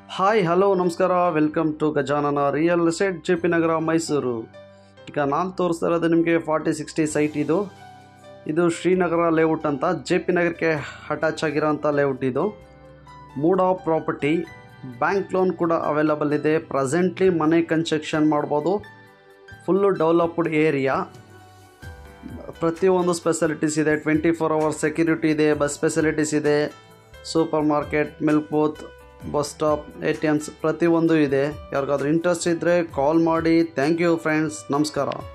hi hello ನಮಸ್ಕಾರ welcome to Gajanana real estate J P Nagara Mysuru ಈಗ ನಾನು ತೋರಿಸ್ತಾ ಇರೋದು ನಿಮಗೆ ಫಾರ್ಟಿ ಸಿಕ್ಸ್ಟಿ ಸೈಟ್ ಇದು ಇದು ಶ್ರೀನಗರ ಲೇಔಟ್ ಅಂತ ಜೆ ಪಿ ನಗರಕ್ಕೆ ಅಟ್ಯಾಚ್ ಆಗಿರೋಂಥ ಲೇಔಟ್ ಇದು ಮೂಡ್ ಆಫ್ ಪ್ರಾಪರ್ಟಿ ಬ್ಯಾಂಕ್ ಲೋನ್ ಕೂಡ ಅವೈಲಬಲ್ ಇದೆ ಪ್ರೆಸೆಂಟ್ಲಿ ಮನೆ ಕನ್ಸ್ಟ್ರಕ್ಷನ್ ಮಾಡ್ಬೋದು ಫುಲ್ಲು ಡೆವಲಪ್ಡ್ ಏರಿಯಾ ಪ್ರತಿಯೊಂದು ಸ್ಪೆಷಾಲಿಟೀಸ್ ಇದೆ ಟ್ವೆಂಟಿ ಫೋರ್ ಅವರ್ಸ್ ಸೆಕ್ಯೂರಿಟಿ ಇದೆ ಬಸ್ ಫೆಸಿಲಿಟೀಸ್ ಇದೆ super market milk booth bus stop A T Ms ಪ್ರತಿಯೊಂದು ಇದೆ ಯಾರಿಗಾದ್ರೂ ಇಂಟ್ರೆಸ್ಟ್ ಇದ್ದರೆ ಕಾಲ್ ಮಾಡಿ ಥ್ಯಾಂಕ್ ಯು ಫ್ರೆಂಡ್ಸ್ ನಮಸ್ಕಾರ